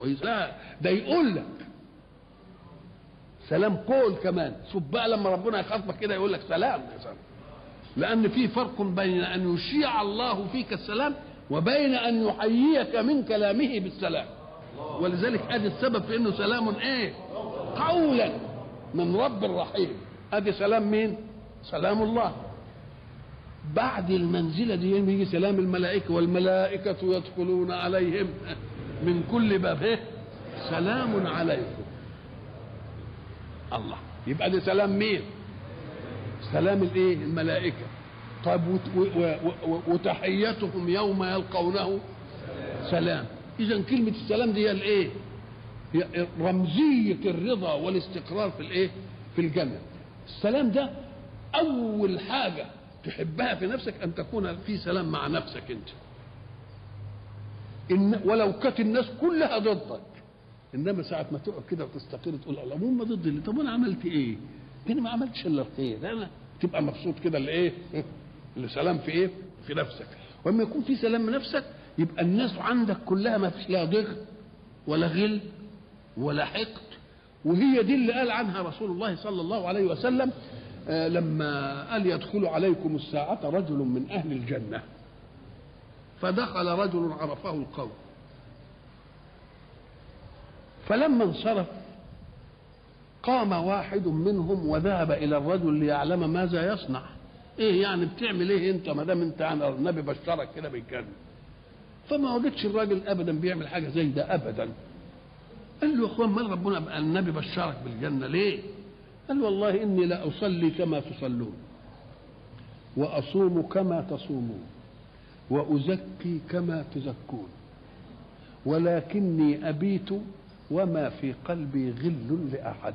لا ده يقول لك سلام قول كمان شوف بقى لما ربنا يخاطبك كده يقول لك سلام يا سلام لان في فرق بين ان يشيع الله فيك السلام وبين ان يحييك من كلامه بالسلام ولذلك ادي السبب في انه سلام ايه قولا من رب رحيم ادي سلام مين سلام الله بعد المنزله دي يجي سلام الملائكه والملائكه يدخلون عليهم من كل باب ايه سلام عليكم الله يبقى ده سلام مين سلام الايه الملائكه طيب وتحيتهم يوم يلقونه سلام اذا كلمه السلام دي هي الايه هي رمزيه الرضا والاستقرار في الايه في الجنه السلام ده اول حاجه تحبها في نفسك ان تكون في سلام مع نفسك انت إن ولو كانت الناس كلها ضدك انما ساعه ما تقعد كده وتستقر تقول الله هم ضد اللي طب انا عملت ايه؟ انا ما عملتش الا الخير انا تبقى مبسوط كده اللي ايه؟ اللي سلام في ايه؟ في نفسك واما يكون في سلام من نفسك يبقى الناس عندك كلها ما فيش لا ضغط ولا غل ولا حقد وهي دي اللي قال عنها رسول الله صلى الله عليه وسلم آه لما قال يدخل عليكم الساعة رجل من أهل الجنة فدخل رجل عرفه القوم فلما انصرف قام واحد منهم وذهب الى الرجل ليعلم ماذا يصنع ايه يعني بتعمل ايه انت ما دام انت يعني النبي بشرك كده بالجنه فما وجدش الراجل ابدا بيعمل حاجه زي ده ابدا قال له يا اخوان مال ربنا النبي بشرك بالجنه ليه قال والله اني لا اصلي كما تصلون واصوم كما تصومون وازكي كما تزكون ولكني ابيت وما في قلبي غل لاحد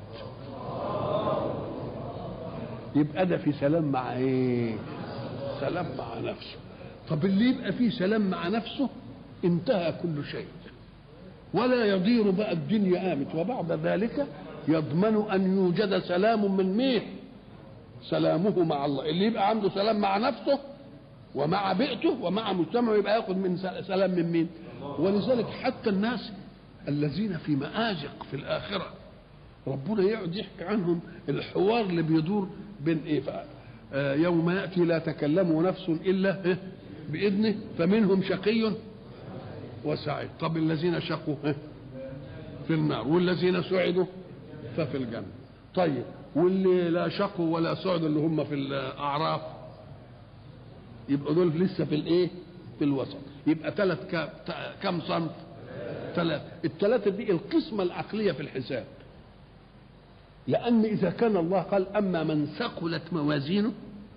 يبقى ده في سلام مع ايه سلام مع نفسه طب اللي يبقى فيه سلام مع نفسه انتهى كل شيء ولا يضير بقى الدنيا قامت وبعد ذلك يضمن ان يوجد سلام من مين سلامه مع الله اللي يبقى عنده سلام مع نفسه ومع بيئته ومع مجتمعه يبقى ياخذ من سلام من مين ولذلك حتى الناس الذين في مآزق في الآخرة ربنا يقعد يحكي عنهم الحوار اللي بيدور بين ايه آه يوم يأتي لا تكلم نفس إلا إيه بإذنه فمنهم شقي وسعيد طب الذين شقوا إيه في النار والذين سعدوا ففي الجنة طيب واللي لا شقوا ولا سعدوا اللي هم في الأعراف يبقى دول لسه في الايه في الوسط يبقى ثلاث كم صنف ثلاث الثلاثة دي القسمة العقلية في الحساب لأن إذا كان الله قال أما من ثقلت موازينه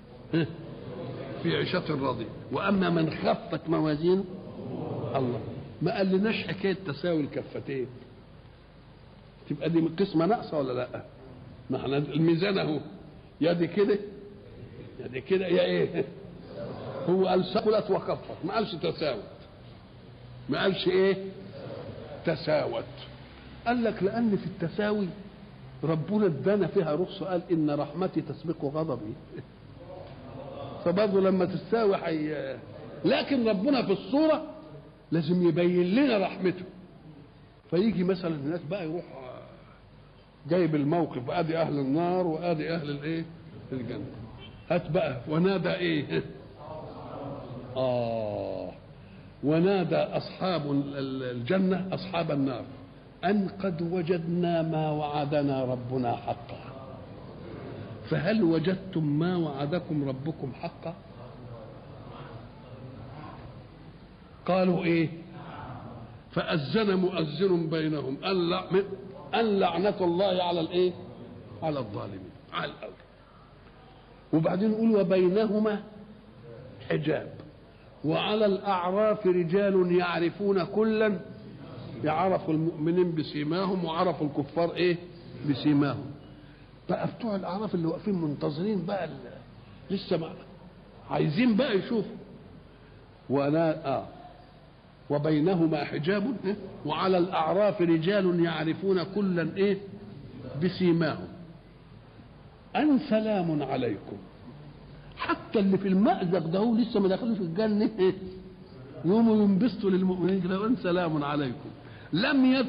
في عيشة راضية وأما من خفت موازينه الله ما قال لناش حكاية تساوي الكفتين تبقى دي قسمة ناقصة ولا لا؟ ما احنا الميزان اهو يا دي كده يا دي كده يا ايه؟ هو قال ثقلت وخفت ما قالش تساوت ما قالش ايه؟ تساوت قال لك لان في التساوي ربنا ادانا فيها رخصه قال ان رحمتي تسبق غضبي فبرضه لما تستاوي حي... لكن ربنا في الصوره لازم يبين لنا رحمته فيجي مثلا الناس بقى يروح جايب الموقف ادي اهل النار وادي اهل الايه الجنه هات بقى ونادى ايه اه ونادى أصحاب الجنة أصحاب النار أن قد وجدنا ما وعدنا ربنا حقا فهل وجدتم ما وعدكم ربكم حقا قالوا إيه فأذن مؤذن بينهم أن لعنة الله على الإيه على الظالمين على الأول وبعدين يقول وبينهما حجاب وعلى الأعراف رجال يعرفون كلا يعرفوا المؤمنين بسيماهم وعرفوا الكفار ايه بسيماهم بقى بتوع الأعراف اللي واقفين منتظرين بقى لسه ما عايزين بقى يشوفوا وانا اه وبينهما حجاب إيه؟ وعلى الأعراف رجال يعرفون كلا ايه بسيماهم أن سلام عليكم حتى اللي في المأزق ده هو لسه ما دخلوش الجنة يوم ينبسطوا للمؤمنين كده وان سلام عليكم لم يدخل